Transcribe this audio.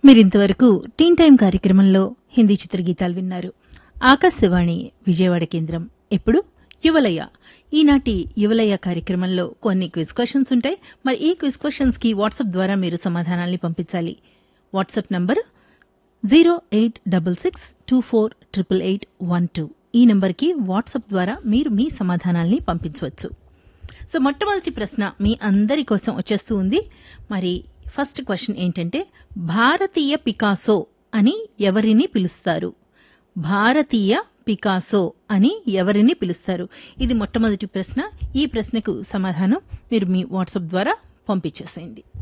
మీరింతవరకు టీన్ టైం కార్యక్రమంలో హిందీ చిత్రగీతాలు విన్నారు ఆకాశవాణి విజయవాడ కేంద్రం ఎప్పుడు యువలయ ఈనాటి యువలయ కార్యక్రమంలో కొన్ని క్విజ్ క్వశ్చన్స్ ఉంటాయి మరి ఈ క్విజ్ క్వశ్చన్స్ కి వాట్సాప్ ద్వారా మీరు సమాధానాల్ని పంపించాలి WhatsApp number zero eight double six two four triple eight one two ఈ నంబర్కి వాట్సాప్ ద్వారా మీరు మీ సమాధానాల్ని పంపించవచ్చు సో మొట్టమొదటి ప్రశ్న మీ అందరి కోసం వచ్చేస్తూ ఉంది మరి ఫస్ట్ క్వశ్చన్ ఏంటంటే భారతీయ పికాసో అని ఎవరిని పిలుస్తారు భారతీయ పికాసో అని ఎవరిని పిలుస్తారు ఇది మొట్టమొదటి ప్రశ్న ఈ ప్రశ్నకు సమాధానం మీరు మీ వాట్సాప్ ద్వారా పంపించేసేయండి